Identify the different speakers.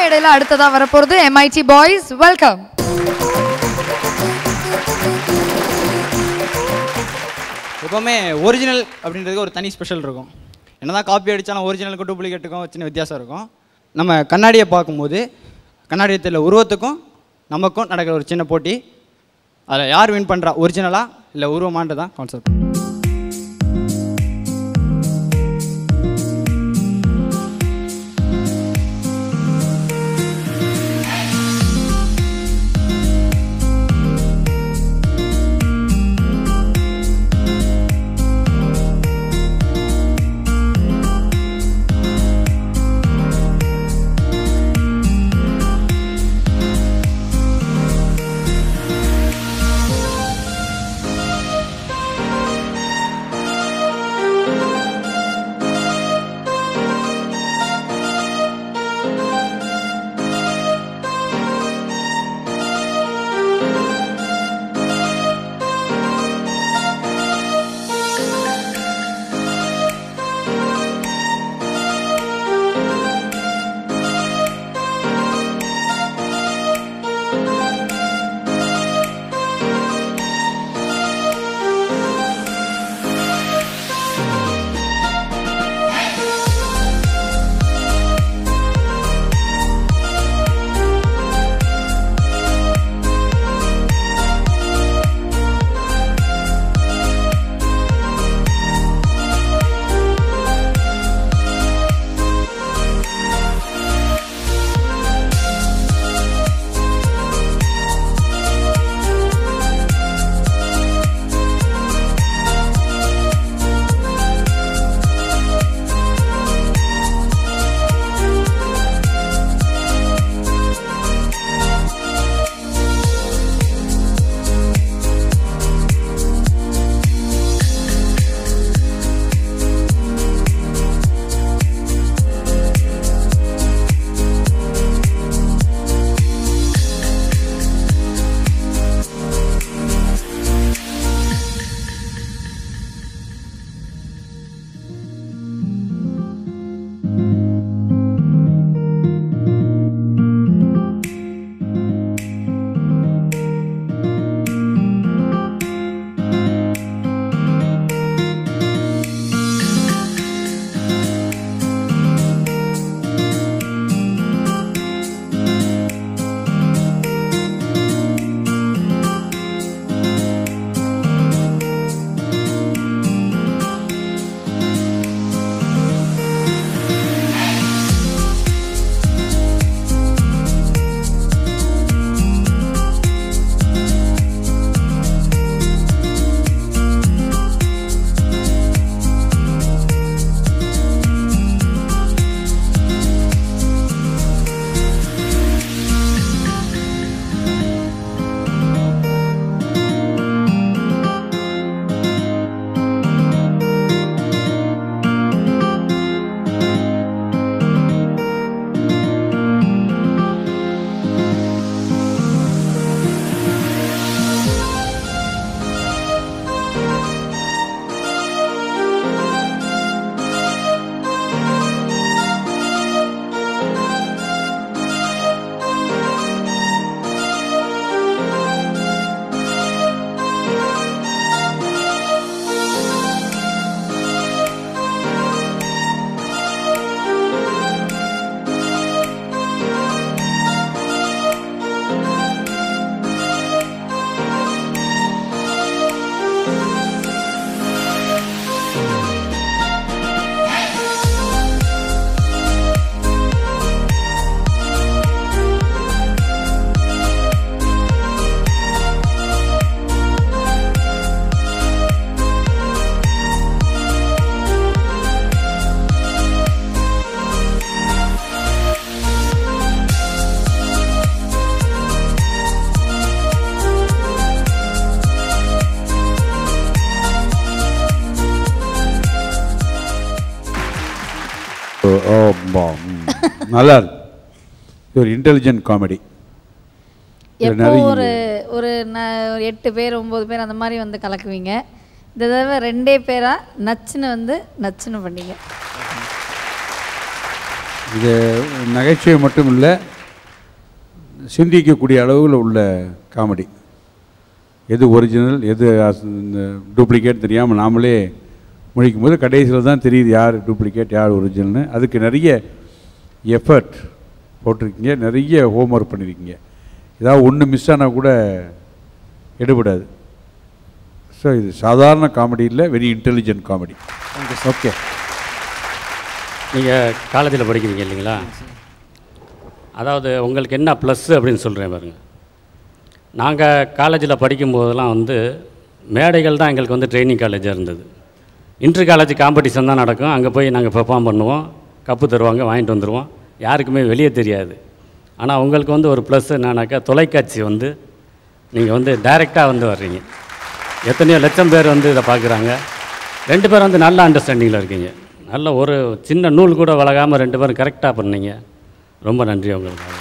Speaker 1: மேடையில் அடுத்ததா வரப்போறது எம்ஐடி பாய்ஸ் வெல்கம்
Speaker 2: எப்போவுமே ஒரிஜினல் அப்படின்றதுக்கு ஒரு தனி ஸ்பெஷல் இருக்கும் என்னதான் காப்பி அடித்தாலும் ஒரிஜினலுக்கும் டூப்ளிகேட்டுக்கும் சின்ன வித்தியாசம் இருக்கும் நம்ம கண்ணாடியை பார்க்கும்போது கண்ணாடியத்தில் உருவத்துக்கும் நமக்கும் நடக்கிற ஒரு சின்ன போட்டி அதில் யார் வின் பண்ணுறா ஒரிஜினலா இல்லை உருவமான்றது தான் கான்செப்ட்
Speaker 3: ஆமா ம். நல்லா இருக்கு இது ஒரு இன்டெலிஜென்ட் காமெடி
Speaker 4: எப்போ ஒரு ஒரு ந- ஒரு எட்டு பேர் ஒம்பது பேர் அந்த மாதிரி வந்து கலக்குவீங்க இந்த தடவை ரெண்டே பேரா நச்சுன்னு வந்து நச்சுன்னு பண்ணீங்க
Speaker 3: இது நகைச்சுவை மட்டும் இல்லை சிந்திக்கக்கூடிய அளவில் உள்ள காமெடி எது ஒரிஜினல் எது டூப்ளிகேட் தெரியாமல் நாமளே முழிக்கும் போது கடைசியில் தான் தெரியுது யார் டூப்ளிகேட் யார் ஒரிஜினல்னு அதுக்கு நிறைய எஃபர்ட் போட்டிருக்கீங்க நிறைய ஹோம்ஒர்க் பண்ணியிருக்கீங்க ஏதாவது ஒன்று மிஸ் ஆனால் கூட எடுபடாது ஸோ இது சாதாரண காமெடி இல்லை வெரி இன்டெலிஜென்ட் காமெடி ஓகே
Speaker 5: நீங்கள் காலேஜில் படிக்கிறீங்க இல்லைங்களா அதாவது உங்களுக்கு என்ன ப்ளஸ்ஸு அப்படின்னு சொல்கிறேன் பாருங்க நாங்கள் காலேஜில் படிக்கும்போதெல்லாம் வந்து மேடைகள் தான் எங்களுக்கு வந்து ட்ரைனிங் காலேஜாக இருந்தது இன்டர் காலேஜ் காம்படிஷன் தான் நடக்கும் அங்கே போய் நாங்கள் பெர்ஃபார்ம் பண்ணுவோம் கப்பு தருவாங்க வாங்கிட்டு வந்துடுவோம் யாருக்குமே வெளியே தெரியாது ஆனால் உங்களுக்கு வந்து ஒரு ப்ளஸ் என்னன்னாக்கா தொலைக்காட்சி வந்து நீங்கள் வந்து டைரெக்டாக வந்து வர்றீங்க எத்தனையோ லட்சம் பேர் வந்து இதை பார்க்குறாங்க ரெண்டு பேரும் வந்து நல்ல அண்டர்ஸ்டாண்டிங்கில் இருக்கீங்க நல்ல ஒரு சின்ன நூல் கூட வளகாமல் ரெண்டு பேரும் கரெக்டாக பண்ணீங்க ரொம்ப நன்றி உங்களுக்கு